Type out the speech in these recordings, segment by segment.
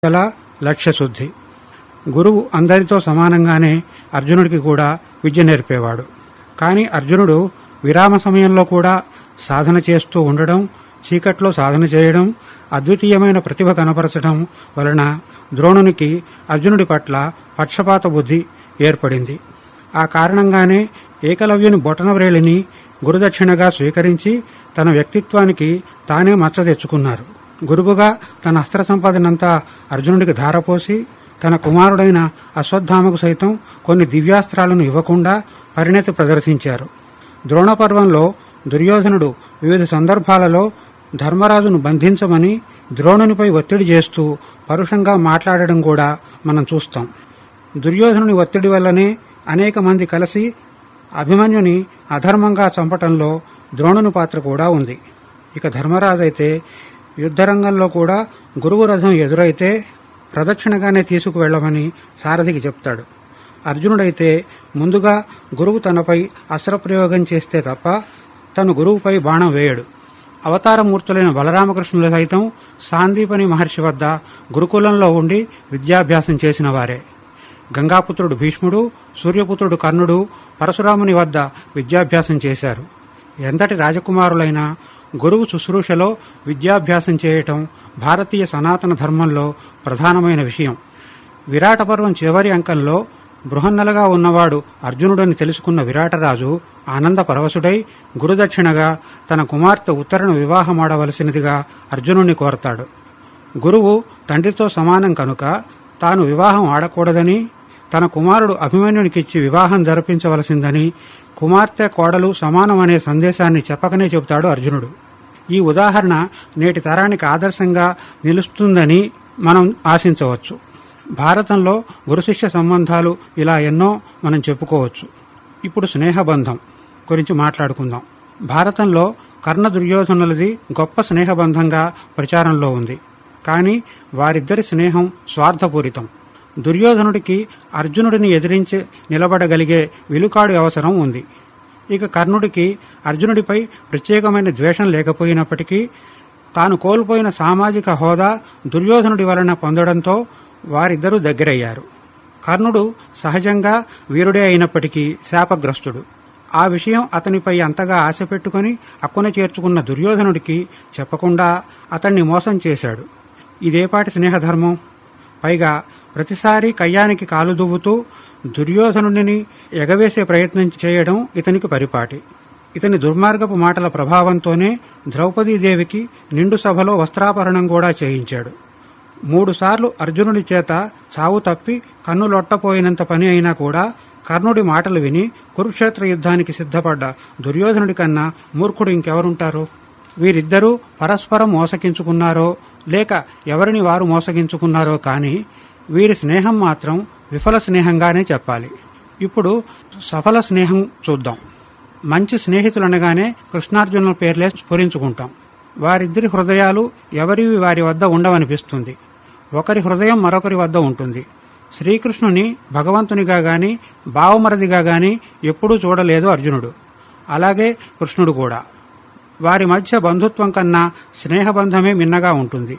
గల లక్ష్యశుద్ధి గురువు అందరితో సమానంగానే అర్జునుడికి కూడా విద్య నేర్పేవాడు కానీ అర్జునుడు విరామ సమయంలో కూడా సాధన చేస్తూ ఉండడం చీకట్లో సాధన చేయడం అద్వితీయమైన ప్రతిభ కనపరచడం వలన ద్రోణునికి అర్జునుడి పట్ల పక్షపాత బుద్ధి ఏర్పడింది ఆ కారణంగానే ఏకలవ్యుని బొటనవ్రేలిని గురుదక్షిణగా స్వీకరించి తన వ్యక్తిత్వానికి తానే మచ్చ తెచ్చుకున్నారు గురువుగా తన అస్త్ర సంపదనంతా అర్జునుడికి ధారపోసి తన కుమారుడైన అశ్వత్థామకు సైతం కొన్ని దివ్యాస్త్రాలను ఇవ్వకుండా పరిణతి ప్రదర్శించారు ద్రోణపర్వంలో దుర్యోధనుడు వివిధ సందర్భాలలో ధర్మరాజును బంధించమని ద్రోణునిపై ఒత్తిడి చేస్తూ పరుషంగా మాట్లాడడం కూడా మనం చూస్తాం దుర్యోధనుని ఒత్తిడి వల్లనే అనేక మంది కలిసి అభిమన్యుని అధర్మంగా చంపటంలో ద్రోణుని పాత్ర కూడా ఉంది ఇక ధర్మరాజు అయితే యుద్ధరంగంలో కూడా గురువు రథం ఎదురైతే ప్రదక్షిణగానే తీసుకువెళ్లమని సారథికి చెప్తాడు అర్జునుడైతే ముందుగా గురువు తనపై అస్త్రప్రయోగం చేస్తే తప్ప తను గురువుపై బాణం వేయడు అవతారమూర్తులైన బలరామకృష్ణులు సైతం సాందీపని మహర్షి వద్ద గురుకులంలో ఉండి విద్యాభ్యాసం చేసిన వారే గంగాపుత్రుడు భీష్ముడు సూర్యపుత్రుడు కర్ణుడు పరశురాముని వద్ద విద్యాభ్యాసం చేశారు ఎంతటి రాజకుమారులైనా గురువు శుశ్రూషలో విద్యాభ్యాసం చేయటం భారతీయ సనాతన ధర్మంలో ప్రధానమైన విషయం విరాట పర్వం చివరి అంకంలో బృహన్నలుగా ఉన్నవాడు అర్జునుడని తెలుసుకున్న విరాటరాజు ఆనంద పరవశుడై గురుదక్షిణగా తన కుమార్తె ఉత్తరను వివాహమాడవలసినదిగా అర్జునుణ్ణి కోరతాడు గురువు తండ్రితో సమానం కనుక తాను వివాహం ఆడకూడదని తన కుమారుడు అభిమన్యునికిచ్చి వివాహం జరిపించవలసిందని కుమార్తె కోడలు సమానమనే సందేశాన్ని చెప్పకనే చెబుతాడు అర్జునుడు ఈ ఉదాహరణ నేటి తరానికి ఆదర్శంగా నిలుస్తుందని మనం ఆశించవచ్చు భారతంలో గురుశిష్య సంబంధాలు ఇలా ఎన్నో మనం చెప్పుకోవచ్చు ఇప్పుడు స్నేహబంధం గురించి మాట్లాడుకుందాం భారతంలో కర్ణ దుర్యోధనులది గొప్ప స్నేహబంధంగా ప్రచారంలో ఉంది కానీ వారిద్దరి స్నేహం స్వార్థపూరితం దుర్యోధనుడికి అర్జునుడిని ఎదిరించి నిలబడగలిగే విలుకాడు అవసరం ఉంది ఇక కర్ణుడికి అర్జునుడిపై ప్రత్యేకమైన ద్వేషం లేకపోయినప్పటికీ తాను కోల్పోయిన సామాజిక హోదా దుర్యోధనుడి వలన పొందడంతో వారిద్దరూ దగ్గరయ్యారు కర్ణుడు సహజంగా వీరుడే అయినప్పటికీ శాపగ్రస్తుడు ఆ విషయం అతనిపై అంతగా ఆశ పెట్టుకుని అక్కున చేర్చుకున్న దుర్యోధనుడికి చెప్పకుండా అతన్ని మోసం చేశాడు ఇదేపాటి స్నేహధర్మం పైగా ప్రతిసారి కయ్యానికి కాలు దువ్వుతూ దుర్యోధనుడిని ఎగవేసే ప్రయత్నం చేయడం ఇతనికి పరిపాటి ఇతని దుర్మార్గపు మాటల ప్రభావంతోనే ద్రౌపదీదేవికి నిండు సభలో వస్త్రాపహరణం కూడా చేయించాడు మూడుసార్లు అర్జునుడి చేత చావు తప్పి కన్నులొట్టపోయినంత పని అయినా కూడా కర్ణుడి మాటలు విని కురుక్షేత్ర యుద్ధానికి సిద్ధపడ్డ దుర్యోధనుడి కన్నా మూర్ఖుడు ఇంకెవరుంటారు వీరిద్దరూ పరస్పరం మోసగించుకున్నారో లేక ఎవరిని వారు మోసగించుకున్నారో కానీ వీరి స్నేహం మాత్రం విఫల స్నేహంగానే చెప్పాలి ఇప్పుడు సఫల స్నేహం చూద్దాం మంచి స్నేహితులనగానే కృష్ణార్జునుల పేర్లే స్ఫురించుకుంటాం వారిద్దరి హృదయాలు ఎవరివి వారి వద్ద ఉండవనిపిస్తుంది ఒకరి హృదయం మరొకరి వద్ద ఉంటుంది శ్రీకృష్ణుని భగవంతునిగా గాని భావమరదిగా గాని ఎప్పుడూ చూడలేదు అర్జునుడు అలాగే కృష్ణుడు కూడా వారి మధ్య బంధుత్వం కన్నా స్నేహబంధమే మిన్నగా ఉంటుంది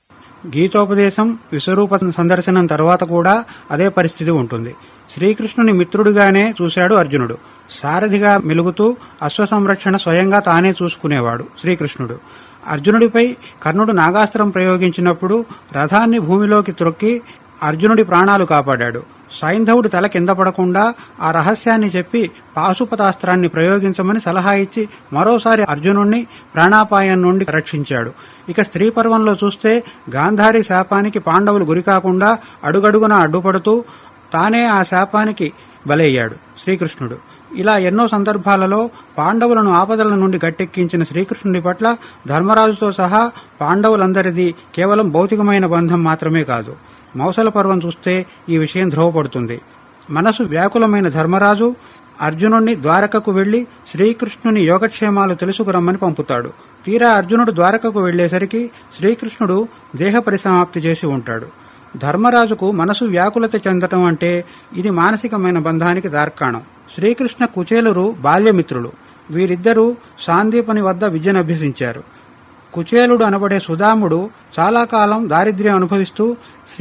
గీతోపదేశం విశ్వరూప సందర్శనం తర్వాత కూడా అదే పరిస్థితి ఉంటుంది శ్రీకృష్ణుని మిత్రుడిగానే చూశాడు అర్జునుడు సారథిగా మెలుగుతూ అశ్వ సంరక్షణ స్వయంగా తానే చూసుకునేవాడు శ్రీకృష్ణుడు అర్జునుడిపై కర్ణుడు నాగాస్త్రం ప్రయోగించినప్పుడు రథాన్ని భూమిలోకి త్రొక్కి అర్జునుడి ప్రాణాలు కాపాడాడు సైంధవుడి తల కింద పడకుండా ఆ రహస్యాన్ని చెప్పి పాశుపతాస్త్రాన్ని ప్రయోగించమని సలహా ఇచ్చి మరోసారి అర్జునుణ్ణి ప్రాణాపాయం నుండి రక్షించాడు ఇక స్త్రీ పర్వంలో చూస్తే గాంధారి శాపానికి పాండవులు గురికాకుండా అడుగడుగున అడ్డుపడుతూ తానే ఆ శాపానికి బలయ్యాడు శ్రీకృష్ణుడు ఇలా ఎన్నో సందర్భాలలో పాండవులను ఆపదల నుండి గట్టెక్కించిన శ్రీకృష్ణుడి పట్ల ధర్మరాజుతో సహా పాండవులందరిది కేవలం భౌతికమైన బంధం మాత్రమే కాదు మౌసల పర్వం చూస్తే ఈ విషయం ధ్రువపడుతుంది మనసు వ్యాకులమైన ధర్మరాజు అర్జునుణ్ణి ద్వారకకు వెళ్లి శ్రీకృష్ణుని యోగక్షేమాలు తెలుసుకురమ్మని పంపుతాడు తీరా అర్జునుడు ద్వారకకు వెళ్లేసరికి శ్రీకృష్ణుడు దేహ పరిసమాప్తి చేసి ఉంటాడు ధర్మరాజుకు మనసు వ్యాకులత చెందటం అంటే ఇది మానసికమైన బంధానికి దార్కాణం శ్రీకృష్ణ కుచేలురు బాల్యమిత్రులు వీరిద్దరూ సాందీపని వద్ద విద్యనభ్యసించారు కుచేలుడు అనబడే సుధాముడు చాలా కాలం దారిద్ర్యం అనుభవిస్తూ